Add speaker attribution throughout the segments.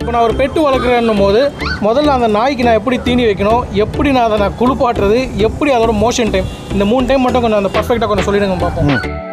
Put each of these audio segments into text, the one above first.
Speaker 1: இப்போ நான் ஒரு பெட்டு வளர்க்குறேன்னும் போது முதல்ல அந்த நாய்க்கு நான் எப்படி தீனி வைக்கணும் எப்படி நான் அதை நான் குளிப்பாட்டுறது எப்படி அதோட மோஷன் டைம் இந்த மூணு டைம் மட்டும் கொஞ்சம் அந்த பர்ஃபெக்டாக கொஞ்சம் சொல்லிடுங்க பார்ப்போம்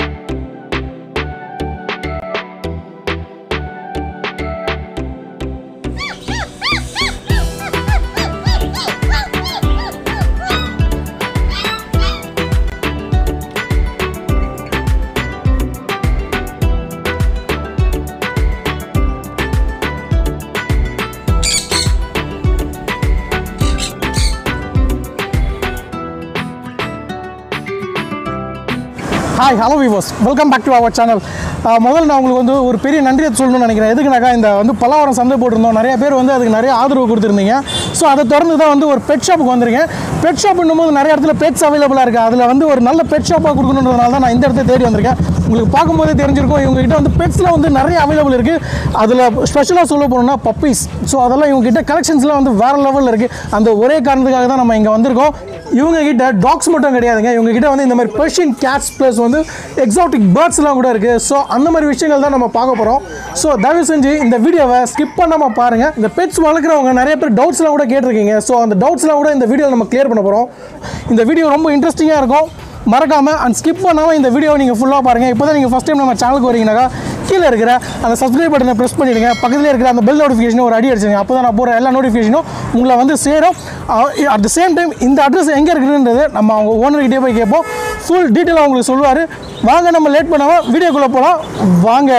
Speaker 1: ஹாய் ஹலோ விவோஸ் welcome back to our channel முதல்ல நான் உங்களுக்கு வந்து ஒரு பெரிய நன்றியை சொல்லணும்னு நினைக்கிறேன் எதுக்குனாக்கா இந்த வந்து பல்லாவரம் சந்தை போட்டிருந்தோம் நிறைய பேர் வந்து அதுக்கு நிறைய ஆதரவு கொடுத்துருந்தீங்க ஸோ அதை தொடர்ந்து தான் வந்து ஒரு பெட் ஷாப்புக்கு வந்திருக்கேன் பெட் ஷாப்னும் போது நிறைய இடத்துல பெட்ஸ் அவைலபிளாக இருக்குது அதில் வந்து ஒரு நல்ல பெட் ஷாப்பாக கொடுக்கணுன்றதுனால தான் நான் இந்த இடத்த தேடி வந்திருக்கேன் உங்களுக்கு பார்க்கும்போதே தெரிஞ்சிருக்கும் இவங்க கிட்ட வந்து பெட்ஸில் வந்து நிறைய அவைலபிள் இருக்குது அதில் ஸ்பெஷலாக சொல்ல போனோம்னா பப்பீஸ் ஸோ அதெல்லாம் இவங்க கிட்ட கலெக்ஷன்ஸ்லாம் வந்து வேறு லெவலில் இருக்குது அந்த ஒரே காரணத்துக்காக தான் நம்ம இங்கே வந்திருக்கோம் இவங்க கிட்ட டாக்ஸ் மட்டும் கிடையாதுங்க இவங்க கிட்ட வந்து இந்த மாதிரி பெர்ஷியன் கேட்ஸ் ப்ளஸ் வந்து எக்ஸாட்டிக் பேர்ட்ஸ்லாம் கூட இருக்குது ஸோ அந்த மாதிரி விஷயங்கள் தான் நம்ம பார்க்க போகிறோம் ஸோ தயவு செஞ்சு இந்த வீடியோவை ஸ்கிப் பண்ணாமல் பாருங்கள் இந்த பெட்ஸ் வளர்க்குறவங்க நிறைய பேர் டவுட்ஸ்லாம் கூட கேட்டிருக்கீங்க ஸோ அந்த டவுட்ஸ்லாம் கூட இந்த வீடியோவில் நம்ம கிளியர் பண்ண போகிறோம் இந்த வீடியோ ரொம்ப இன்ட்ரெஸ்டிங்காக இருக்கும் மறக்காமல் அண்ட் ஸ்கிப் பண்ணாமல் இந்த வீடியோவை நீங்கள் ஃபுல்லாக பாருங்கள் இப்போ தான் நீங்கள் ஃபஸ்ட் டைம் நம்ம சேனலுக்கு வரீங்கனாக்கா கீழே இருக்கிற அந்த சப்ஸ்கிரைப் பட்டனை ப்ரெஸ் பண்ணிடுங்க பக்கத்தில் இருக்கிற அந்த பெல் நோட்டிஃபிகேஷனை ஒரு அடி அடிச்சுங்க அப்போ தான் நான் போகிற எல்லா நோட்டிஃபிகேஷனும் உங்களை வந்து சேரும் அட் த சேம் டைம் இந்த அட்ரஸ் எங்கே இருக்குன்றது நம்ம அவங்க ஓனர்கிட்டே போய் கேட்போம் ஃபுல் டீட்டெயிலாக உங்களுக்கு சொல்லுவார் வாங்க நம்ம லேட் பண்ணாமல் வீடியோக்குள்ளே போகலாம் வாங்க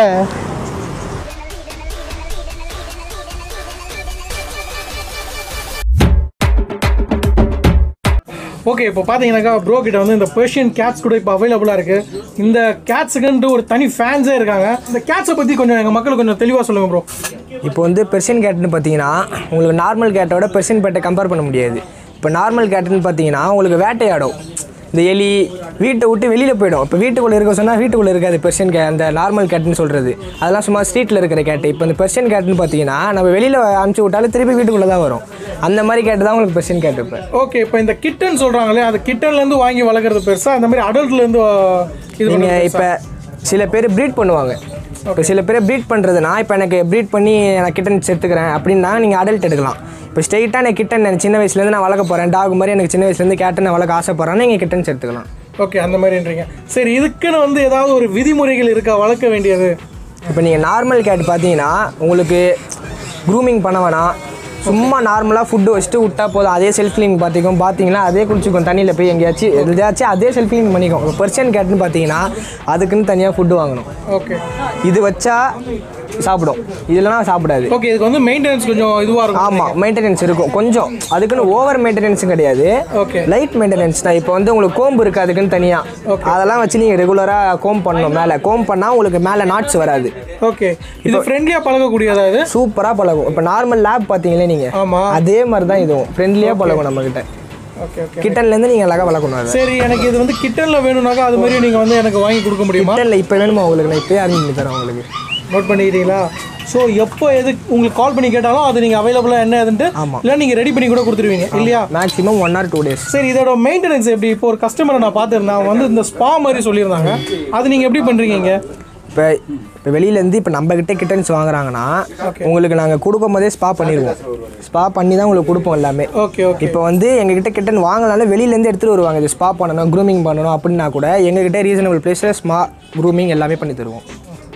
Speaker 1: ஓகே இப்போ பார்த்தீங்கன்னாக்கா ப்ரோ கிட்ட வந்து இந்த பெர்ஷியன் கேட்ஸ் கூட இப்போ அவைலபிளாக இருக்குது இந்த கேட்ஸுக்குன்ட்டு ஒரு தனி ஃபேன்ஸே இருக்காங்க இந்த கேட்ஸை பற்றி கொஞ்சம் எங்கள் மக்களுக்கு கொஞ்சம் தெளிவாக சொல்லுங்கள் ப்ரோ
Speaker 2: இப்போ வந்து பெர்ஷியன் கேட்னு பார்த்தீங்கன்னா உங்களுக்கு நார்மல் கேட்டோட பெர்ஷியன் பேட்டை கம்பேர் பண்ண முடியாது இப்போ நார்மல் கேட்டுன்னு பார்த்தீங்கன்னா உங்களுக்கு வேட்டையாடும் இந்த எலி வீட்டை விட்டு வெளியில் போயிடும் இப்போ வீட்டுக்குள்ளே இருக்க சொன்னால் வீட்டுக்குள்ளே இருக்காது பெர்ஷியன் கே அந்த நார்மல் கேட்டுன்னு சொல்கிறது அதெல்லாம் சும்மா ஸ்ட்ரீட்டில் இருக்கிற கேட்டு இப்போ இந்த பெர்ஷியன் கேட்டுன்னு பார்த்தீங்கன்னா நம்ம வெளியில் அமுச்சு விட்டாலும் திருப்பி வீட்டுக்குள்ளே தான் வரும் அந்த மாதிரி கேட்டு தான் உங்களுக்கு பெர்ஷியன் கேட்டு இப்போ
Speaker 1: ஓகே இப்போ இந்த கிட்டன் சொல்கிறாங்களே அது கிட்டன்லேருந்து வாங்கி வளர்க்குறது பெருசா அந்த மாதிரி அடல்ட்லேருந்து இது பண்ணி
Speaker 2: நீங்கள் இப்போ சில பேர் ப்ரீட் பண்ணுவாங்க இப்போ சில பேர் ப்ரீட் பண்ணுறதுனா இப்போ எனக்கு ப்ரீட் பண்ணி நான் கிட்டன் சேர்த்துக்கிறேன் அப்படின்னா நீங்கள் அடல்ட் எடுக்கலாம் இப்போ ஸ்ட்ரெயிட்டாக நான் கிட்டன் எனக்கு சின்ன வயசுலேருந்து நான் வளர்க்க போகிறேன் டாக் மாதிரி எனக்கு சின்ன வயசுலேருந்து கேட்டு நான் வளர்க்க ஆசைப்பட்றேன்னா நீங்கள் கிட்டன் சேர்த்துக்கலாம்
Speaker 1: ஓகே அந்த மாதிரின்றீங்க சரி இதுக்குன்னு வந்து ஏதாவது ஒரு விதிமுறைகள் இருக்கா வளர்க்க வேண்டியது
Speaker 2: இப்போ நீங்கள் நார்மல் கேட் பார்த்தீங்கன்னா உங்களுக்கு க்ரூமிங் பண்ண வேணாம் சும்மா நார்மலாக ஃபுட்டு வச்சுட்டு விட்டா போதும் அதே செல்ஃப் க்ளீனிங் பார்த்திக்கும் பார்த்தீங்கன்னா அதே குளிச்சுக்கும் தண்ணியில் போய் எங்கேயாச்சும் எதாச்சும் அதே செல்ஃப் க்ளீனிங் பண்ணிக்கும் இப்போ பெர்ஷியன் கேட்னு பார்த்தீங்கன்னா அதுக்குன்னு தனியாக ஃபுட்டு வாங்கணும்
Speaker 1: ஓகே
Speaker 2: இது வச்சா சாப்பிடும் இதெல்லாம் சாப்பிடாது
Speaker 1: ஓகே இதுக்கு வந்து மெயின்டெனன்ஸ் கொஞ்சம் இதுவாக இருக்கும்
Speaker 2: ஆமாம் மெயின்டெனன்ஸ் இருக்கும் கொஞ்சம் அதுக்குன்னு ஓவர் மெயின்டெனன்ஸும் கிடையாது
Speaker 1: ஓகே
Speaker 2: லைட் மெயின்டெனன்ஸ் தான் இப்போ வந்து உங்களுக்கு கோம்பு இருக்குது அதுக்குன்னு தனியாக அதெல்லாம் வச்சு நீங்கள் ரெகுலராக கோம் பண்ணணும் மேலே கோம் பண்ணால் உங்களுக்கு மேலே நாட்ஸ் வராது
Speaker 1: ஓகே இது ஃப்ரெண்ட்லியாக பழகக்கூடியதா இது
Speaker 2: சூப்பராக பழகும் இப்போ நார்மல் லேப் பார்த்தீங்களே நீங்கள்
Speaker 1: ஆமாம்
Speaker 2: அதே மாதிரி தான் இதுவும் ஃப்ரெண்ட்லியாக பழகும் நம்மக்கிட்ட
Speaker 1: ஓகே ஓகே
Speaker 2: கிட்டன்லேருந்து நீங்கள் அழகாக வளர்க்கணும் அதை
Speaker 1: சரி எனக்கு இது வந்து கிட்டனில் வேணும்னாக்கா அது மாதிரி நீங்கள் வந்து எனக்கு வாங்கி கொடுக்க முடியுமா
Speaker 2: கிட்டனில் இப்போ வேணுமா உங்களுக்கு நான் இப்போயே அரேஞ்ச் பண்ணி தரேன் உங்களுக்கு
Speaker 1: நோட் பண்ணிக்கிறீங்களா ஸோ எப்போ எது உங்களுக்கு கால் பண்ணி கேட்டாலும் அது நீங்கள் அவைலபிளாக என்ன ஏதுன்ட்டு
Speaker 2: ஆமா.
Speaker 1: இல்லை நீங்கள் ரெடி பண்ணி கூட கொடுத்துருவீங்க இல்லையா
Speaker 2: maximum one or two days
Speaker 1: சரி இதோட மெயின்டெனன்ஸ் எப்படி இப்போ ஒரு கஸ்டமரை நான் பார்த்துருந்தேன் அவங்க வந்து இந்த ஸ்பா மாதிரி சொல்லியிருந்தாங்க அது நீங்கள் எப்படி பண்ணுறீங்க இங்க?
Speaker 2: இப்போ இப்போ வெளியிலேருந்து இப்போ நம்ம கிட்ட கிட்டன்ஸ் வாங்குறாங்கன்னா உங்களுக்கு நாங்கள் கொடுக்கும் போதே ஸ்பா பண்ணிடுவோம் ஸ்பா பண்ணி தான் உங்களுக்கு கொடுப்போம் எல்லாமே
Speaker 1: ஓகே ஓகே
Speaker 2: இப்போ வந்து எங்ககிட்ட கிட்டன் வாங்கலாம்ல வெளியிலேருந்து எடுத்துகிட்டு வருவாங்க இது ஸ்பா பண்ணணும் க்ரூமிங் பண்ணணும் அப்படின்னா கூட எங்ககிட்ட ரீசனபிள் ப்ளேஸில் ஸ்மா க்ரூமிங் எல்லாமே பண்ணி தருவோம்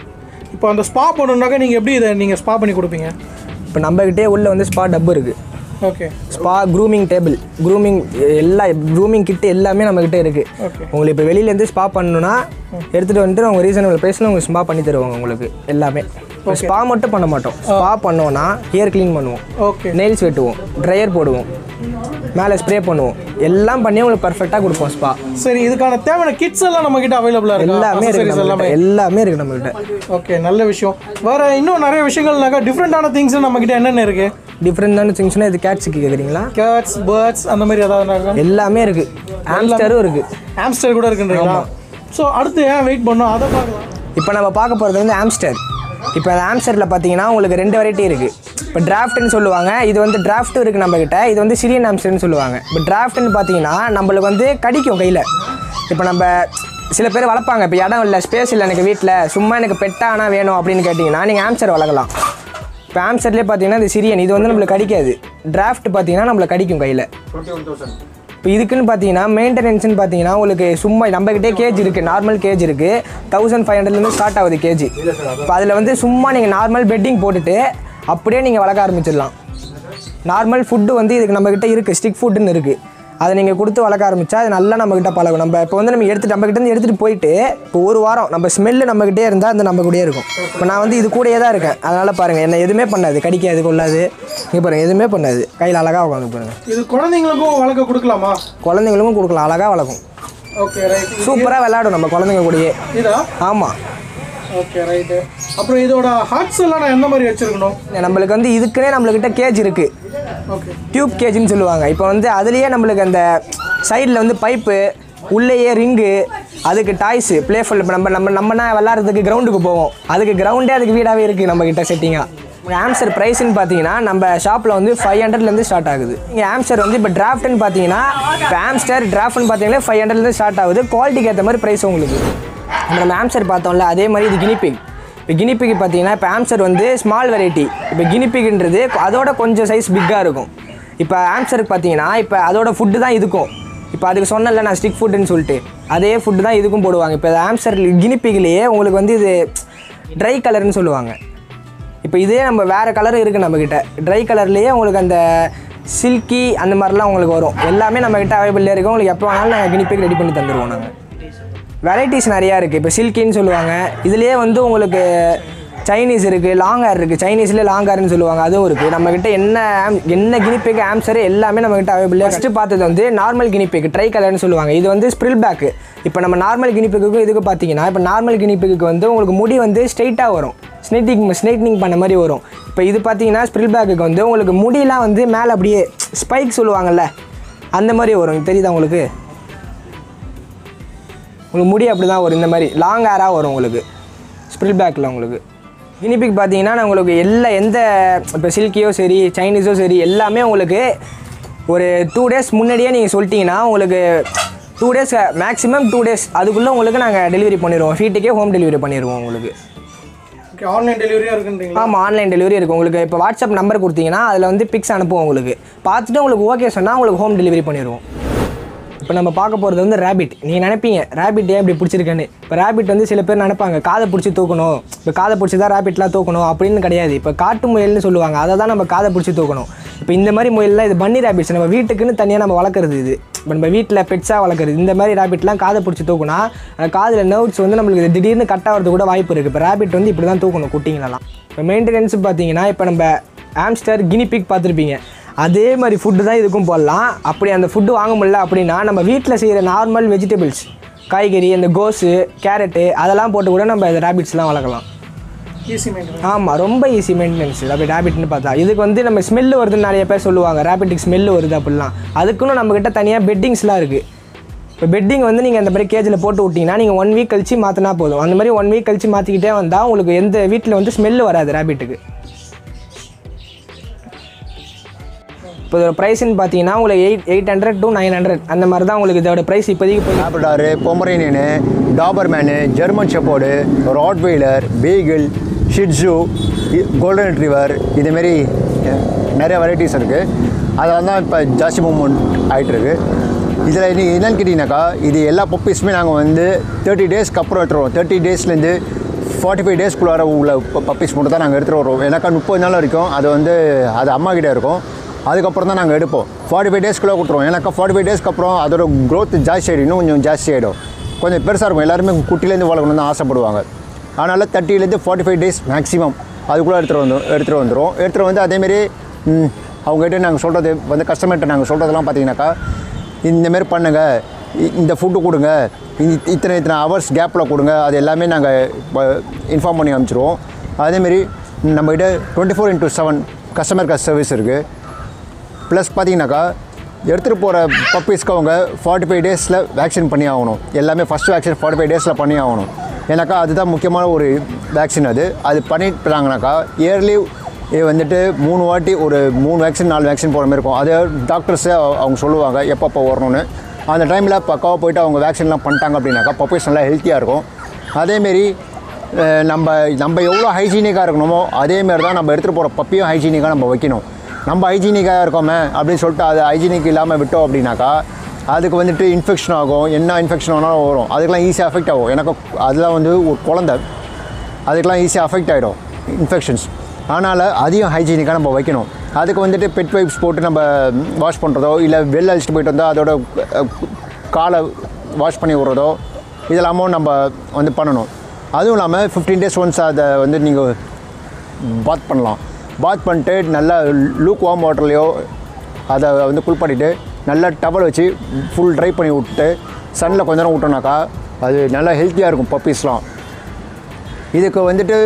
Speaker 1: இப்போ அந்த ஸ்பா பண்ணணுன்னாக்கா நீங்கள் எப்படி இதை நீங்கள் ஸ்பா பண்ணி கொடுப்பீங்க
Speaker 2: இப்போ நம்மகிட்டே உள்ள வந்து ஸ்பா டப்பு இருக்குது
Speaker 1: okay
Speaker 2: spa grooming table grooming எல்லா க்ரூமிங் கிட் எல்லாமே நம்மக்கிட்ட இருக்குது
Speaker 1: ஓகே
Speaker 2: உங்களுக்கு இப்போ வெளியிலேருந்து ஸ்பா பண்ணணும்னா எடுத்துகிட்டு வந்துட்டு அவங்க ரீசனபிள் ப்ரைஸில் உங்களுக்கு ஸ்பா பண்ணி தருவாங்க உங்களுக்கு எல்லாமே ஸ்பா மட்டும் பண்ண மாட்டோம் ஸ்பா பண்ணோன்னா ஹேர் க்ளீன் பண்ணுவோம்
Speaker 1: ஓகே
Speaker 2: நெயில்ஸ் வெட்டுவோம் ட்ரையர் போடுவோம் மேலே ஸ்ப்ரே பண்ணுவோம் எல்லாம் பண்ணி உங்களுக்கு பர்ஃபெக்டாக கொடுப்போம் ஸ்பா
Speaker 1: சரி இதுக்கான தேவையான கிட்ஸ் எல்லாம் நம்ம கிட்ட அவைலபிளாக இருக்கு
Speaker 2: எல்லாமே இருக்கு
Speaker 1: எல்லாமே
Speaker 2: நம்மகிட்ட எல்லாமே இருக்கு நம்மகிட்ட
Speaker 1: ஓகே நல்ல விஷயம் வேற இன்னும் நிறைய விஷயங்கள்னாக்கா டிஃப்ரெண்டான திங்ஸ் நம்ம கிட்ட என்னென்ன இருக்கு
Speaker 2: டிஃப்ரெண்டான திங்ஸ்னால் இது கேட்ஸுக்கு கேட்குறீங்களா
Speaker 1: கேட்ஸ் பேர்ட்ஸ் அந்த மாதிரி ஏதாவது
Speaker 2: எல்லாமே இருக்கு ஆம்ஸ்டரும் இருக்கு
Speaker 1: ஆம்ஸ்டர் கூட இருக்குன்றீங்களா ஸோ அடுத்து ஏன் வெயிட் பண்ணோம் அதை பார்க்கலாம்
Speaker 2: இப்போ நம்ம பார்க்க போகிறது வந்து ஆம்ஸ்டர் இப்போ அந்த ஆம்ஸ்டரில் பார்த்தீங்கன்னா உங்களுக்கு ரெண்டு வெரைட்டி இருக்குது இப்போ டிராஃப்ட்னு சொல்லுவாங்க இது வந்து டிராஃப்ட்டும் இருக்குது நம்மக்கிட்ட இது வந்து சிரியன் ஆம்ஸ்டர்னு சொல்லுவாங்க இப்போ டிராஃப்ட்னு பார்த்தீங்கன்னா நம்மளுக்கு வந்து கடிக்கும் கையில் இப்போ நம்ம சில பேர் வளர்ப்பாங்க இப்போ இடம் இல்லை ஸ்பேஸ் இல்லை எனக்கு வீட்டில் சும்மா எனக்கு பெட்டானா வேணும் அப்படின்னு கேட்டிங்கன்னா நீங்கள் ஆம்ஸ்டர் வளர்க்கலாம் இப்போ இப்போ ஆம்ஸ்டர்லேயே பார்த்தீங்கன்னா இந்த சிரியன் இது வந்து நம்மளுக்கு கடிக்காது டிராஃப்ட் பார்த்தீங்கன்னா நம்மளை கடிக்கும் கையில்
Speaker 3: டுவெண்ட்டி ஒன் தௌசண்ட்
Speaker 2: இப்போ இதுக்குன்னு பார்த்தீங்கன்னா மெயின்டெனன்ஸ்னு பார்த்தீங்கன்னா உங்களுக்கு சும்மா நம்மக்கிட்டே கேஜ் இருக்குது நார்மல் கேஜ் இருக்குது தௌசண்ட் ஃபைவ் ஹண்ட்ரட்லேருந்து ஸ்டார்ட் ஆகுது கேஜி இப்போ அதில் வந்து சும்மா நீங்கள் நார்மல் பெட்டிங் போட்டுட்டு அப்படியே நீங்கள் வளர்க்க ஆரம்பிச்சிடலாம் நார்மல் ஃபுட்டு வந்து இதுக்கு நம்மக்கிட்ட இருக்குது ஸ்டிக் ஃபுட்டுன்னு இருக்குது அதை நீங்கள் கொடுத்து வளர்க்க ஆரம்பிச்சா அது நல்லா நம்மக்கிட்ட பழகும் நம்ம இப்போ வந்து நம்ம எடுத்து நம்மக்கிட்ட இருந்து எடுத்துகிட்டு போயிட்டு இப்போ ஒரு வாரம் நம்ம ஸ்மெல்லு நம்மக்கிட்டே இருந்தால் அது நம்ம கூடயே இருக்கும் இப்போ நான் வந்து இது கூடயே தான் இருக்கேன் அதனால் பாருங்கள் என்ன எதுவுமே பண்ணாது கடிக்காது கொள்ளாது இங்கே பாருங்கள் எதுவுமே பண்ணாது கையில் அழகாக உட்காந்து பாருங்கள்
Speaker 1: இது குழந்தைங்களுக்கும் வளர்க்க கொடுக்கலாமா
Speaker 2: குழந்தைங்களுக்கும் கொடுக்கலாம் அழகாக வளர்க்கும்
Speaker 1: ஓகே ரைட்
Speaker 2: சூப்பராக விளையாடும் நம்ம குழந்தைங்க கூடயே
Speaker 1: இதா
Speaker 2: ஆமாம்
Speaker 1: ஓகே ரைட்டு அப்புறம் இதோட ஹார்ட்ஸ் எல்லாம் நான் எந்த மாதிரி வச்சிருக்கணும்
Speaker 2: நம்மளுக்கு வந்து இதுக்குன்னே நம்மளுக்கிட்ட கேஜ் இருக்குது
Speaker 1: ஓகே
Speaker 2: டியூப் கேஜ்னு சொல்லுவாங்க இப்போ வந்து அதுலேயே நம்மளுக்கு அந்த சைடில் வந்து பைப்பு உள்ளேயே ரிங்கு அதுக்கு டாய்ஸு ப்ளேஃபுல் இப்போ நம்ம நம்ம நம்மனா விளாட்றதுக்கு கிரவுண்டுக்கு போவோம் அதுக்கு கிரவுண்டே அதுக்கு வீடாகவே இருக்குது நம்மக்கிட்ட செட்டிங்காக ஆம்சர் ப்ரைஸ்னு பார்த்தீங்கன்னா நம்ம ஷாப்பில் வந்து ஃபைவ் ஹண்ட்ரட்லேருந்து ஸ்டார்ட் ஆகுது இங்கே ஆம்ஸ்டர் வந்து இப்போ டிராஃப்ட்னு பார்த்தீங்கன்னா இப்போ ஆம்ஸ்டர் டிராஃப்ட்னு பார்த்தீங்கன்னா ஃபைவ் ஹண்ட்ரட்லேருந்து ஸ்டார்ட் ஆகுது குவாலிட்டிக்கு ஏற்ற மாதிரி ப்ரைஸ் உங்களுக்கு இப்போ நம்ம ஆம்ஸ்டர் பார்த்தோம்ல அதே மாதிரி இது கினிபிக் இப்போ கினிபிக் பார்த்தீங்கன்னா இப்போ ஆம்ஸ்டர் வந்து ஸ்மால் வெரைட்டி இப்போ கினிபிக்ன்றது அதோட கொஞ்சம் சைஸ் பிக்காக இருக்கும் இப்போ ஆம்ஸ்டருக்கு பார்த்தீங்கன்னா இப்போ அதோட ஃபுட்டு தான் இதுக்கும் இப்போ அதுக்கு சொன்னல நான் ஸ்டிக் ஃபுட்டுன்னு சொல்லிட்டு அதே ஃபுட்டு தான் இதுக்கும் போடுவாங்க இப்போ ஆம்ஸ்டர் கினிபிக்லேயே உங்களுக்கு வந்து இது ட்ரை கலர்னு சொல்லுவாங்க இப்போ இதே நம்ம வேறு கலர் இருக்குது நம்மக்கிட்ட ட்ரை கலர்லேயே உங்களுக்கு அந்த சில்கி அந்த மாதிரிலாம் உங்களுக்கு வரும் எல்லாமே நம்மக்கிட்ட அவைபிளாக இருக்கும் உங்களுக்கு எப்போ வேணாலும் நாங்கள் கினிபிக் ரெடி பண்ணி தந்துடுவோம் நாங்கள் வெரைட்டிஸ் நிறையா இருக்குது இப்போ சில்கின்னு சொல்லுவாங்க இதுலேயே வந்து உங்களுக்கு சைனீஸ் இருக்குது லாங் ஹேர் இருக்குது சைனீஸ்லேயே லாங் ஹேர்னு சொல்லுவாங்க அதுவும் இருக்குது நம்மக்கிட்ட என்ன ஆம் என்ன கினிபேக் ஆம்சர் எல்லாமே நம்மக்கிட்ட அவைபிளாக ஃபஸ்ட்டு பார்த்தது வந்து நார்மல் கினிபேக் ட்ரை கலர்னு சொல்லுவாங்க இது வந்து ஸ்ப்ரில் பேக்கு இப்போ நம்ம நார்மல் கினிபேக்குக்கும் இதுக்கு பார்த்தீங்கன்னா இப்போ நார்மல் கினிபேக்கு வந்து உங்களுக்கு முடி வந்து ஸ்ட்ரைட்டாக வரும் ஸ்னேட்டிங் ஸ்னேட்னிங் பண்ண மாதிரி வரும் இப்போ இது பார்த்தீங்கன்னா ஸ்ப்ரில் பேக்குக்கு வந்து உங்களுக்கு முடியெலாம் வந்து மேலே அப்படியே ஸ்பைக் சொல்லுவாங்கல்ல அந்த மாதிரி வரும் தெரியுதா உங்களுக்கு உங்களுக்கு முடி அப்படி தான் வரும் இந்த மாதிரி லாங் ஹேராக வரும் உங்களுக்கு ஸ்ப்ரில் பேக்கில் உங்களுக்கு கினிபிக் பார்த்தீங்கன்னா நான் உங்களுக்கு எல்லா எந்த இப்போ சில்கியோ சரி சைனீஸோ சரி எல்லாமே உங்களுக்கு ஒரு டூ டேஸ் முன்னாடியே நீங்கள் சொல்லிட்டீங்கன்னா உங்களுக்கு two days maximum two days அதுக்குள்ளே உங்களுக்கு நாங்கள் டெலிவரி பண்ணிடுவோம் வீட்டுக்கே ஹோம் டெலிவரி பண்ணிடுவோம் உங்களுக்கு
Speaker 1: ஓகே ஆன்லைன் டெலிவரியாக இருக்குன்றீங்களா
Speaker 2: ஆமாம் ஆன்லைன் டெலிவரி இருக்கும் உங்களுக்கு இப்போ வாட்ஸ்அப் நம்பர் கொடுத்தீங்கன்னா அதில் வந்து பிக்ஸ் அனுப்புவோம் உங்களுக்கு பார்த்துட்டு உங்களுக்கு ஓகே சொன்னால் உங்களுக்கு ஹோம் டெலிவரி பண்ணிடுவோம் இப்போ நம்ம பார்க்க போகிறது வந்து ரேபிட் நீங்கள் நினைப்பீங்க ரேபிட் ஏன் இப்படி பிடிச்சிருக்கேன்னு இப்போ ரேபிட் வந்து சில பேர் நினைப்பாங்க காதை பிடிச்சி தூக்கணும் இப்போ காதை பிடிச்சி தான் ரேபிட்லாம் தூக்கணும் அப்படின்னு கிடையாது இப்போ காட்டு முயல்னு சொல்லுவாங்க அதை தான் நம்ம காதை பிடிச்சி தூக்கணும் இப்போ இந்த மாதிரி முயல்லாம் இது பன்னி ரேபிட்ஸ் நம்ம வீட்டுக்குன்னு தனியாக நம்ம வளர்க்குறது இது இப்போ நம்ம வீட்டில் பெட்ஸாக வளர்க்குறது இந்த மாதிரி ரேபிட்லாம் காதை பிடிச்சி தூக்குனா அந்த காதில் நர்வ்ஸ் வந்து நம்மளுக்கு திடீர்னு கட் ஆகிறது கூட வாய்ப்பு இருக்குது இப்போ ரேபிட் வந்து இப்படி தான் தூக்கணும் குட்டிங்களெல்லாம் இப்போ மெயின்டெனன்ஸ் பார்த்தீங்கன்னா இப்போ நம்ம ஆம்ஸ்டர் கினிபிக் பார்த்துருப்பீங்க அதே மாதிரி ஃபுட்டு தான் இதுக்கும் போடலாம் அப்படி அந்த ஃபுட்டு வாங்க முடியல அப்படின்னா நம்ம வீட்டில் செய்கிற நார்மல் வெஜிடபிள்ஸ் காய்கறி அந்த கோஸு கேரட்டு அதெல்லாம் போட்டு கூட நம்ம இந்த ரேபிட்ஸ்லாம் வளர்க்கலாம்
Speaker 1: ஈஸி மெயின்டெனன்ஸ்
Speaker 2: ஆமாம் ரொம்ப ஈஸி மெயின்டெனன்ஸ் அப்படி ரேபிட்னு பார்த்தா இதுக்கு வந்து நம்ம ஸ்மெல்லு வருதுன்னு நிறைய பேர் சொல்லுவாங்க ரேபிட்டுக்கு ஸ்மெல்லு வருது அப்படிலாம் அதுக்குன்னு நம்மக்கிட்ட தனியாக பெட்டிங்ஸ்லாம் இருக்குது இப்போ பெட்டிங் வந்து நீங்கள் அந்த மாதிரி கேஜில் போட்டு விட்டிங்கன்னா நீங்கள் ஒன் வீக் கழிச்சு மாற்றினா போதும் அந்த மாதிரி ஒன் வீக் கழிச்சு மாற்றிக்கிட்டே வந்தால் உங்களுக்கு எந்த வீட்டில் வந்து ஸ்மெல்லு வராது ரேபிட்டுக்கு இப்போ இதோட ப்ரைஸ்ன்னு பார்த்தீங்கன்னா உங்களுக்கு eight eight hundred to nine hundred அந்த மாதிரி தான் உங்களுக்கு இதோட ப்ரைஸ் இப்போதைக்கு போய்
Speaker 3: labrador pomeranian doberman German shepherd rottweiler beagle shih tzu golden retriever இதேமாரி நிறைய வெரைட்டிஸ் இருக்குது அதெல்லாம் தான் இப்போ ஜாஸ்தி மூவ்மெண்ட் ஆகிட்டுருக்கு இதில் நீங்கள் என்னென்னு கேட்டிங்கனாக்கா இது எல்லா பப்பீஸுமே நாங்கள் வந்து தேர்ட்டி டேஸ்க்கு அப்புறம் எடுத்துருவோம் தேர்ட்டி டேஸ்லேருந்து ஃபார்ட்டி ஃபைவ் டேஸ்க்குள்ளார உள்ள பப்பீஸ் மட்டும் தான் நாங்கள் எடுத்துகிட்டு வருவோம் ஏன்னாக்கா முப்பது நாள் வரைக்கும் அது வந்து அது அம்மா கிட்டே இருக்கும் அதுக்கப்புறம் தான் நாங்கள் எடுப்போம் ஃபார்ட்டி ஃபைவ் டேஸ்க்குள்ளே கொடுத்துருவோம் ஏன்னாக்கா ஃபார்ட்டி ஃபைவ் டேஸ்க்கு அப்புறம் அதோட க்ரோத் ஜாஸ்தி ஆகிடும் இன்னும் கொஞ்சம் ஜாஸ்தி ஆகிடும் கொஞ்சம் பெருசாக இருக்கும் எல்லாருமே குட்டிலேருந்து வளர்க்கணும்னு தான் ஆசைப்படுவாங்க அதனால் தேர்ட்டிலேருந்து ஃபார்ட்டி ஃபைவ் டேஸ் மேக்ஸிமம் அதுக்குள்ளே எடுத்துகிட்டு வந்து எடுத்துகிட்டு வந்துடும் எடுத்துகிட்டு வந்து அதேமாரி ம், அவங்ககிட்ட நாங்கள் சொல்கிறது வந்து கஸ்டமர்கிட்ட நாங்கள் சொல்கிறதெல்லாம் பார்த்தீங்கன்னாக்கா இந்தமாரி பண்ணுங்கள் இ- இந்த ஃபுட்டு கொடுங்க இ- இத்தனை இத்தனை ஹவர்ஸ் கேப்பில் கொடுங்க அது எல்லாமே நாங்கள் இன்ஃபார்ம் பண்ணி அனுப்பிச்சிடுவோம் அதேமாரி நம்மகிட்ட twenty four into seven customer care service இருக்குது ப்ளஸ் பார்த்தீங்கன்னாக்கா எடுத்துகிட்டு போகிற பப்பீஸ்க்கு அவங்க ஃபார்ட்டி ஃபைவ் டேஸில் வேக்சின் பண்ணி ஆகணும் எல்லாமே ஃபஸ்ட் வேக்சின் ஃபார்ட்டி ஃபைவ் டேஸில் பண்ணி ஆகணும் ஏன்னாக்கா அதுதான் முக்கியமான ஒரு வேக்சின் அது அது பண்ணிட்டாங்கனாக்கா இயர்லி வந்துட்டு மூணு வாட்டி ஒரு மூணு வேக்சின் நாலு வேக்சின் போகிற மாதிரி இருக்கும் அதே டாக்டர்ஸே அவங்க சொல்லுவாங்க எப்பப்போ வரணும்னு அந்த டைமில் பக்காவாக போயிட்டு அவங்க வேக்சின்லாம் பண்ணிட்டாங்க அப்படின்னாக்கா பப்பீஸ் நல்லா ஹெல்த்தியாக இருக்கும் அதேமாரி அஹ், நம்ம நம்ம எவ்வளோ ஹைஜீனிக்காக இருக்கணுமோ அதேமாரி தான் நம்ம எடுத்துகிட்டு போகிற பப்பியும் ஹைஜீனிக்காக நம்ம வைக்கணும் நம்ம ஹைஜீனிக்காக இருக்கோமே அப்படின்னு சொல்லிட்டு அது ஹைஜீனிக் இல்லாமல் விட்டோம் அப்படின்னாக்கா அதுக்கு வந்துட்டு இன்ஃபெக்ஷன் ஆகும் என்ன இன்ஃபெக்ஷன் ஆனாலும் வரும் அதுக்கெலாம் ஈஸியாக அஃபெக்ட் ஆகும் எனக்கு அதெல்லாம் வந்து ஒரு குழந்தை அதுக்கெலாம் ஈஸியாக அஃபெக்ட் ஆகிடும் இன்ஃபெக்ஷன்ஸ் அதனால் அதையும் ஹைஜீனிக்காக நம்ம வைக்கணும் அதுக்கு வந்துட்டு பெட் வைப்ஸ் போட்டு நம்ம வாஷ் பண்ணுறதோ இல்லை வெளில அழிச்சிட்டு போயிட்டு வந்தால் அதோட அஹ், காலை வாஷ் பண்ணி விட்றதோ இதெல்லாமும் நம்ம வந்து பண்ணணும் அதுவும் இல்லாமல் ஃபிஃப்டீன் டேஸ் ஒன்ஸ் அதை வந்து நீங்கள் பாத் பண்ணலாம் பாத் பண்ணிட்டு நல்லா லூக் வார்ம் வாட்டர்லையோ அதை வந்து குளிப்பாட்டிட்டு நல்லா டவல் வச்சு ஃபுல் ட்ரை பண்ணி விட்டு சன்னில் கொஞ்ச நேரம் விட்டோம்னாக்கா அது நல்லா ஹெல்த்தியாக இருக்கும் பப்பீஸ்லாம் இதுக்கு வந்துட்டு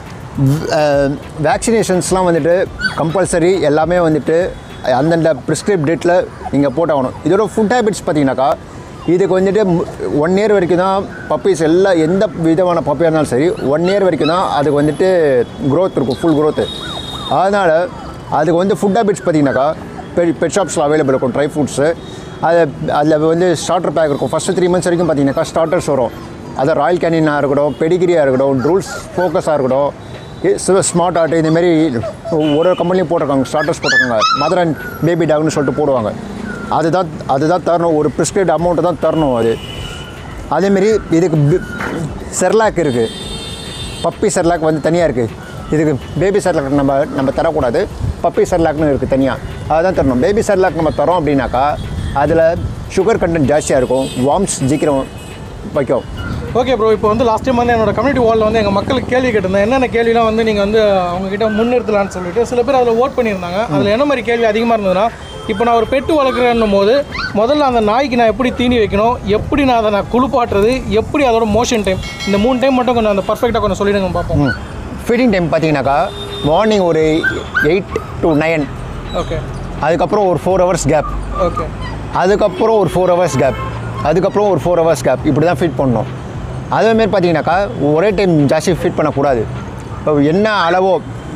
Speaker 3: வேக்சினேஷன்ஸ்லாம் வந்துட்டு கம்பல்சரி எல்லாமே வந்துட்டு அந்தந்த ப்ரிஸ்கிரிப் டேட்டில் நீங்கள் போட்டாகணும் இதோட ஃபுட் ஹேபிட்ஸ் பார்த்தீங்கன்னாக்கா இதுக்கு வந்துட்டு ஒன் இயர் வரைக்கும் தான் பப்பீஸ் எல்லாம் எந்த விதமான பப்பியாக இருந்தாலும் சரி ஒன் இயர் வரைக்கும் தான் அதுக்கு வந்துட்டு growth இருக்கும் ஃபுல் growth அதனால் அதுக்கு வந்து ஃபுட் ஹேபிட்ஸ் பார்த்தீங்கன்னாக்கா பெட் பெட் ஷாப்ஸில் அவைலபிள் இருக்கும் ட்ரை ஃப்ரூட்ஸு அது அதில் வந்து ஸ்டார்டர் பேக் இருக்கும் ஃபஸ்ட்டு த்ரீ மந்த்ஸ் வரைக்கும் பார்த்தீங்கன்னாக்கா ஸ்டார்டர்ஸ் வரும் அது ராயல் கேனினாக இருக்கட்டும் பெடிகிரியாக இருக்கட்டும் ரூல்ஸ் ஃபோக்கஸாக இருக்கட்டும் ஸ்மார்ட் ஆர்ட் இதுமாரி ஒரு ஒரு கம்பெனியும் போட்டிருக்காங்க ஸ்டார்டர்ஸ் போட்டிருக்காங்க மதர் அண்ட் பேபி டாக்னு சொல்லிட்டு போடுவாங்க அதுதான் அதுதான் தரணும் ஒரு ப்ரிஸ்கிரைப்ட் அமௌண்ட்டு தான் தரணும் அது அதேமாரி இதுக்கு செர்லாக் இருக்குது பப்பி செர்லாக் வந்து தனியாக இருக்குது இதுக்கு பேபி செர்லாக் நம்ம நம்ம தரக்கூடாது பப்பி செர்லாக்னு இருக்குது தனியாக அதுதான் தரணும் பேபி செர்லாக் நம்ம தரோம் அப்படின்னாக்கா அதில் சுகர் கண்டென்ட் ஜாஸ்தியாக இருக்கும் வார்ம்ஸ் சீக்கிரம் வைக்கும்
Speaker 1: ஓகே ப்ரோ இப்போ வந்து லாஸ்ட் டைம் வந்து என்னோட கம்யூனிட்டி வாலில் வந்து எங்கள் மக்களுக்கு கேள்வி கேட்டிருந்தேன் என்னென்ன கேள்விலாம் வந்து நீங்கள் வந்து அவங்ககிட்ட முன்னிறுத்தலாம்னு சொல்லிட்டு சில பேர் அதில் ஓட் பண்ணியிருந்தாங்க அதில் என்ன மாதிரி கேள்வி அதிகமாக இருந்ததுன்னா இப்போ நான் ஒரு பெட்டு வளர்க்குறேன்னும் போது முதல்ல அந்த நாய்க்கு நான் எப்படி தீனி வைக்கணும் எப்படி நான் அதை நான் குளிப்பாட்டுறது எப்படி அதோட மோஷன் டைம் இந்த மூணு டைம் மட்டும் கொஞ்சம் அந்த பர்ஃபெக்டாக கொஞ்சம் சொல்லிடுங்க பார்ப்போம்
Speaker 3: ஃபீடிங் டைம் பார்த்தீங்கன்னாக்கா மார்னிங் ஒரு எயிட் டு நைன்
Speaker 1: ஓகே
Speaker 3: அதுக்கப்புறம் ஒரு ஃபோர் ஹவர்ஸ் கேப்
Speaker 1: ஓகே
Speaker 3: அதுக்கப்புறம் ஒரு ஃபோர் ஹவர்ஸ் கேப் அதுக்கப்புறம் ஒரு ஃபோர் ஹவர்ஸ் கேப் இப்படி தான் ஃபீட் பண்ணணும் அதேமாரி பார்த்தீங்கன்னாக்கா ஒரே டைம் ஜாஸ்தி ஃபீட் பண்ணக்கூடாது இப்போ என்ன அளவோ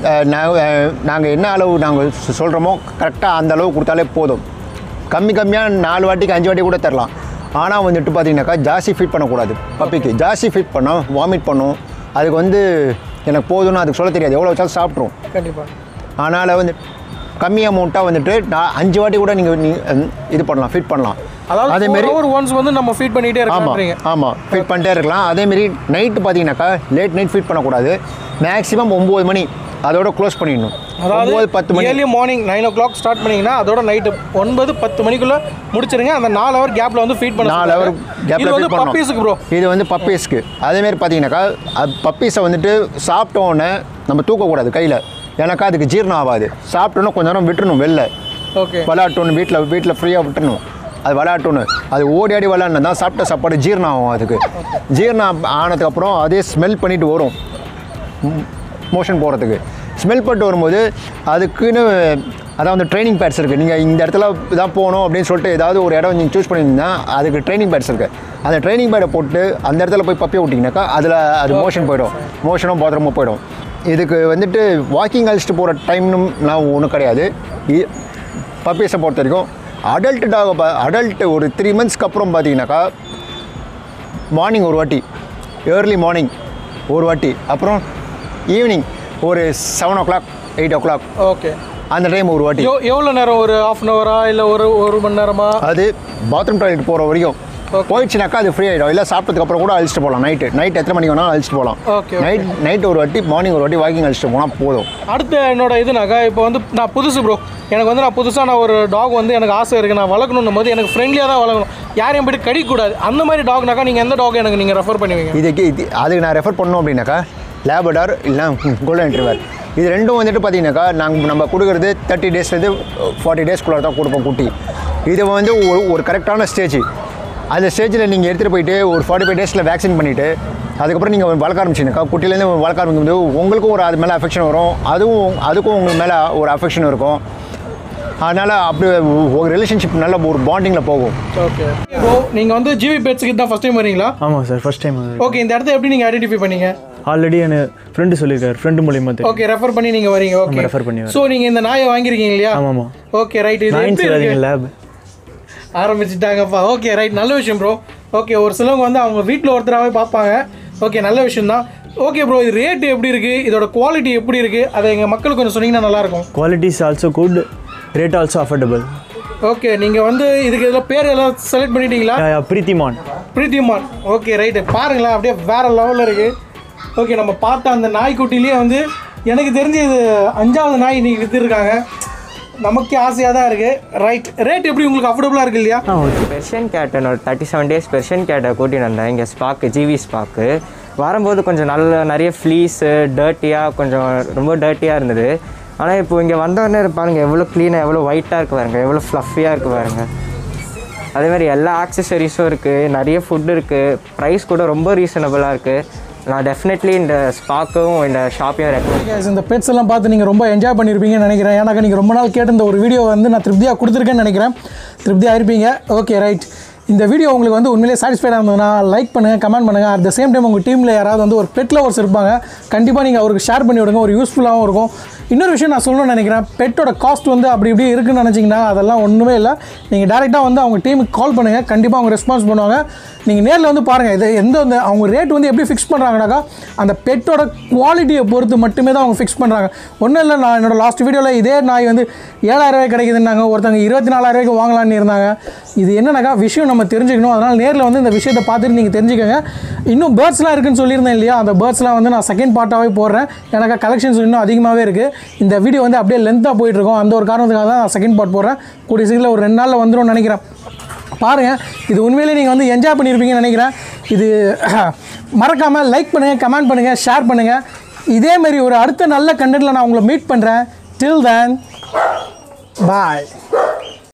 Speaker 3: நாங்கள் என்ன அளவு நாங்கள் சொல்கிறோமோ கரெக்டாக அந்த அளவு கொடுத்தாலே போதும் கம்மி கம்மியாக நாலு வாட்டிக்கு அஞ்சு வாட்டி கூட தரலாம் ஆனால் வந்துட்டு பார்த்தீங்கன்னாக்கா ஜாஸ்தி ஃபீட் பண்ணக்கூடாது பப்பிக்கு ஜாஸ்தி ஃபீட் பண்ணால் வாமிட் பண்ணும் அதுக்கு வந்து எனக்கு போதும்னு அதுக்கு சொல்ல தெரியாது எவ்வளோ வச்சாலும் சாப்பிட்ரும்
Speaker 1: கண்டிப்பாக
Speaker 3: அதனால் வந்து கம்மி அமௌண்ட்டாக வந்துட்டு நான் அஞ்சு வாட்டி கூட நீங்கள் நீ இது பண்ணலாம் ஃபிட் பண்ணலாம்
Speaker 1: அதாவது
Speaker 3: அதேமாரி
Speaker 1: ஒரு ஒன்ஸ் வந்து நம்ம ஃபீட் பண்ணிகிட்டே
Speaker 3: ஆமாம்
Speaker 1: இருக்கோம்ன்றீங்க
Speaker 3: ஆமாம் ஃபிட் பண்ணிட்டே இருக்கலாம் அதேமாரி நைட்டு பார்த்தீங்கன்னாக்கா லேட் நைட் ஃபிட் பண்ணக்கூடாது மேக்ஸிமம் ஒம்பது மணி அதோட க்ளோஸ் பண்ணிடணும்
Speaker 1: அதாவது
Speaker 3: ஒம்பது பத்து மணி
Speaker 1: early morning nine o'clock start பண்ணீங்கன்னா அதோட நைட்டு ஒன்பது பத்து மணிக்குள்ள முடிச்சிருங்க அந்த நாலு ஹவர் கேப்ல வந்து ஃபீட் பண்ண
Speaker 3: நாலு ஹவர்
Speaker 1: சொல்றாங்க.
Speaker 3: கேப்பில்
Speaker 1: இது வந்து
Speaker 3: ஃபிட்
Speaker 1: பப்பீஸுக்கு ப்ரோ
Speaker 3: பண்ணணும் இது வந்து பப்பீஸ்க்கு அதேமாரி பார்த்தீங்கன்னாக்கா பப்பீஸை வந்துட்டு சாப்பிட்ட உடனே நம்ம தூக்கக்கூடாது கையில் எனக்கா அதுக்கு ஜீரணம் ஆகாது சாப்பிட்டோன்னே கொஞ்ச நேரம் விட்டுறணும் வெளில
Speaker 1: ஓகே
Speaker 3: விளையாட்டணும் வீட்டில் வீட்டில் ஃப்ரீயாக விட்டுறணும் அது விளையாட்டணும் அது ஓடி ஆடி விளையாடினா தான் சாப்பிட்ட சாப்பாடு ஜீரணம் ஆகும் அதுக்கு ஜீரணம் ஆனதுக்கப்புறம் அதே ஸ்மெல் பண்ணிட்டு வரும் மோஷன் போகிறதுக்கு ஸ்மெல் பண்ணிட்டு வரும்போது அதுக்குன்னு அதாவது ட்ரைனிங் பேட்ஸ் இருக்குது நீங்கள் இந்த இடத்துல தான் போகணும் அப்படின்னு சொல்லிட்டு ஏதாவது ஒரு இடம் நீங்கள் சூஸ் பண்ணியிருந்தீங்கன்னா அதுக்கு ட்ரைனிங் பேட்ஸ் இருக்குது அந்த ட்ரைனிங் பேடை போட்டு அந்த இடத்துல போய் பப்பியை விட்டிங்கனாக்கா அதில் அது மோஷன் போயிடும் மோஷனும் பாத்ரூமும் போயிடும் இதுக்கு வந்துட்டு வாக்கிங் அழிச்சிட்டு போகிற டைம்னுலாம் ஒன்றும் கிடையாது இ- பப்பீஸை பொறுத்த வரைக்கும் அடல்ட் டாக் அடல்ட் ஒரு த்ரீ மந்த்ஸ்க்கு அப்புறம் பார்த்தீங்கன்னாக்கா மார்னிங் ஒரு வாட்டி ஏர்லி மார்னிங் ஒரு வாட்டி அப்புறம் ஈவினிங் ஒரு seven o'clock eight o'clock
Speaker 1: okay
Speaker 3: அந்த டைம் ஒரு வாட்டி
Speaker 1: எவ்வளோ நேரம் ஒரு ஹாஃப் அன் ஹவரா இல்லை ஒரு ஒரு மணி நேரமா
Speaker 3: அது பாத்ரூம் டாய்லெட் போகிற வரைக்கும் போயிடுச்சுனாக்கா அது ஃப்ரீ ஆகிடும் இல்லை சாப்பிட்டதுக்கு அப்புறம் கூட அழிச்சிட்டு போகலாம் நைட்டு நைட் எத்தனை மணிக்கு வேணாலும் அழிச்சிட்டு போகலாம்
Speaker 1: Okay, okay.
Speaker 3: நைட் நைட் ஒரு வாட்டி மார்னிங் ஒரு வாட்டி வாக்கிங் அழிச்சிட்டு போனால் போதும்
Speaker 1: அடுத்த என்னோட இதுனாக்கா இப்போ வந்து நான் புதுசு ப்ரோ எனக்கு வந்து நான் புதுசாக நான் ஒரு டாக் வந்து எனக்கு ஆசை இருக்குது நான் வளர்க்கணும் போது எனக்கு ஃப்ரெண்ட்லியாக தான் வளர்க்கணும் யாரையும் போய்ட்டு கடிக்கக்கூடாது அந்த மாதிரி டாக்னாக்கா நீங்கள் எந்த டாக் எனக்கு நீங்கள் ரெஃபர் பண்ணுவீங்க
Speaker 3: இதுக்கு இது அதுக்கு நான் ரெஃபர் பண்ணோம் அப்படின்னாக்கா லேபடார் இல்லை கோல்டன் ரிவர் இது ரெண்டும் வந்துட்டு பார்த்தீங்கன்னாக்கா நாங்கள் நம்ம கொடுக்குறது தேர்ட்டி டேஸ்லேருந்து ஃபார்ட்டி டேஸ்க்குள்ளே தான் கொடுப்போம் குட்டி இது வந்து ஒரு ஒரு கரெக்டான ஸ்டேஜ் அந்த ஸ்டேஜில் நீங்கள் எடுத்துகிட்டு போயிட்டு ஒரு ஃபார்ட்டி ஃபைவ் டேஸில் வேக்சின் பண்ணிவிட்டு அதுக்கப்புறம் நீங்கள் வளர்க்க ஆரம்பிச்சிங்கக்கா குட்டிலேருந்து வளர்க்க ஆரம்பிக்கும்போது உங்களுக்கும் ஒரு அது மேலே அஃபெக்ஷன் வரும் அதுவும் அதுக்கும் உங்களுக்கு மேலே ஒரு அஃபெக்ஷன் இருக்கும் அதனால் அப்படி ஒரு ரிலேஷன்ஷிப் நல்ல ஒரு பாண்டிங்கில் போகும்
Speaker 1: ஓகே ப்ரோ நீங்கள் வந்து ஜிவி பெட்ஸுக்கு தான் ஃபஸ்ட் டைம் வரீங்களா
Speaker 4: ஆமாம் சார் ஃபர்ஸ்ட் டைம்
Speaker 1: ஓகே இந்த இடத்த எப்படி நீங்கள் ஐடென்டிஃபை பண்ணீங்க
Speaker 4: ஆல்ரெடி எனக்கு ஃப்ரெண்டு சொல்லியிருக்காரு ஃப்ரெண்டு மூலியமாக தெரியும்
Speaker 1: ஓகே ரெஃபர் பண்ணி நீங்கள் வரீங்க ஓகே
Speaker 4: refer பண்ணி வரேன்.
Speaker 1: ஸோ நீங்கள் இந்த நாயை வாங்கியிருக்கீங்க இல்லையா
Speaker 4: ஆமாம் ஆமாம்
Speaker 1: ஓகே ரைட் இது
Speaker 4: நைன்
Speaker 1: எப்படி
Speaker 4: சொல்லாதீங்க
Speaker 1: இருக்கு?
Speaker 4: லேப்
Speaker 1: ஆரம்பிச்சிட்டாங்கப்பா ஓகே ரைட் நல்ல விஷயம் ப்ரோ ஓகே ஒரு சிலவங்க வந்து அவங்க வீட்டில் ஒருத்தராகவே பார்ப்பாங்க ஓகே நல்ல விஷயம் தான் ஓகே ப்ரோ இது ரேட் எப்படி இருக்குது இதோட குவாலிட்டி எப்படி இருக்குது அதை எங்கள் மக்களுக்கு கொஞ்சம் சொன்னீங்கன்னா நல்லாயிருக்கும்
Speaker 4: quality is also good rate also affordable
Speaker 1: okay நீங்கள் வந்து இதுக்கு இதில் பேர் எல்லாம் செலக்ட் பண்ணிட்டீங்களா
Speaker 4: பிரீத்திமான்
Speaker 1: பிரீத்திமான் ஓகே ரைட்டு பாருங்களேன் அப்படியே வேறு லெவலில் இருக்குது ஓகே நம்ம பார்த்த அந்த நாய்க்குட்டிலேயே வந்து எனக்கு தெரிஞ்சு இது அஞ்சாவது நாய் இன்னைக்கு விற்றுருக்காங்க நமக்கே ஆசையாக தான் இருக்குது ரைட் ரேட் எப்படி உங்களுக்கு அஃபோர்டபுளாக இருக்கு இல்லையா
Speaker 4: ஆ ஓகே
Speaker 5: பெர்ஷியன் கேட் என்னோட தேர்ட்டி செவன் டேஸ் பெர்ஷியன் கேட்டை கூட்டின்னு வந்தேன் இங்கே ஸ்பாக்கு ஜிவி ஸ்பாக்கு வரும்போது கொஞ்சம் நல்ல நிறைய ஃப்ளீஸு டர்ட்டியாக கொஞ்சம் ரொம்ப டர்ட்டியாக இருந்தது ஆனால் இப்போ இங்கே வந்தோடனே பாருங்க எவ்வளோ க்ளீனாக எவ்வளோ ஒயிட்டாக இருக்கு பாருங்க எவ்வளோ ஃப்ளஃபியாக இருக்கு பாருங்க அதே மாதிரி எல்லா ஆக்சசரிஸும் இருக்குது நிறைய ஃபுட் இருக்குது ப்ரைஸ் கூட ரொம்ப ரீசனபிளாக இருக்குது நான் டெஃபினெட்லி இந்த ஸ்பாக்கும் இந்த ஷாப்பையும் ரெக்கமெண்ட்
Speaker 1: Guys, இந்த பெட்ஸ் எல்லாம் பார்த்து நீங்கள் ரொம்ப என்ஜாய் பண்ணியிருப்பீங்கன்னு நினைக்கிறேன் ஏன்னாக்கா நீங்கள் ரொம்ப நாள் கேட்ட இந்த ஒரு வீடியோ வந்து நான் திருப்தியாக கொடுத்துருக்கேன்னு நினைக்கிறேன் திருப்தியாக இருப்பீங்க ஓகே ரைட் இந்த வீடியோ உங்களுக்கு வந்து உண்மையிலேயே சாட்டிஸ்ஃபைடாக இருந்ததுன்னா லைக் பண்ணுங்கள் கமெண்ட் பண்ணுங்கள் அட் த சேம் டைம் உங்கள் டீமில் யாராவது வந்து ஒரு பெட் லவர்ஸ் இருப்பாங்க கண்டிப்பாக நீங்கள் அவருக்கு ஷேர் பண்ணி விடுங்க ஒரு யூஸ்ஃபுல்லாகவும் இருக்கும் இன்னொரு விஷயம் நான் சொல்லணும்னு நினைக்கிறேன் பெட்டோட காஸ்ட் வந்து அப்படி இப்படி இருக்குன்னு நினச்சிங்கன்னா அதெல்லாம் ஒன்றுமே இல்லை நீங்கள் டேரெக்டாக வந்து அவங்க டீமுக்கு கால் பண்ணுங்கள் கண்டிப்பாக அவங்க ரெஸ்பான்ஸ் பண்ணுவாங்க நீங்கள் நேரில் வந்து பாருங்கள் இது எந்த வந்து அவங்க ரேட் வந்து எப்படி ஃபிக்ஸ் பண்ணுறாங்கனாக்கா அந்த பெட்டோட குவாலிட்டியை பொறுத்து மட்டுமே தான் அவங்க ஃபிக்ஸ் பண்ணுறாங்க ஒன்றும் இல்லை நான் என்னோட லாஸ்ட் வீடியோவில் இதே நாய் வந்து ஏழாயிரம் ரூபாய் கிடைக்குதுன்னாங்க ஒருத்தவங்க இருபத்தி நாலாயிரம் ரூபாய்க்கு வாங்கலாம்னு இருந்தாங்க இது என்னன்னாக்கா விஷயம் நம்ம தெரிஞ்சுக்கணும் அதனால் நேரில் வந்து இந்த விஷயத்தை பார்த்துட்டு நீங்கள் தெரிஞ்சுக்கோங்க இன்னும் பேர்ட்ஸ்லாம் இருக்குன்னு சொல்லியிருந்தேன் இல்லையா அந்த பேர்ட்ஸ்லாம் வந்து நான் செகண்ட் பார்ட்டாகவே போடுறேன் எனக்கு கலெக்ஷன்ஸ் இன்னும் அதிகமாகவே இருக்குது இந்த வீடியோ வந்து அப்படியே லென்த்தாக போயிட்டுருக்கோம் அந்த ஒரு காரணத்துக்காக தான் நான் செகண்ட் பார்ட் போடுறேன் கூடிய சீக்கிரம் ஒரு ரெண்டு நாளில் வந்துரும்னு நினைக்கிறேன் பாருங்கள் இது உண்மையிலேயே நீங்கள் வந்து என்ஜாய் பண்ணியிருப்பீங்கன்னு நினைக்கிறேன் இது மறக்காமல் லைக் பண்ணுங்கள் கமெண்ட் பண்ணுங்கள் ஷேர் பண்ணுங்கள் இதேமாரி ஒரு அடுத்த நல்ல கண்டென்ட்டில் நான் உங்களை மீட் பண்ணுறேன் டில் தேன் பாய்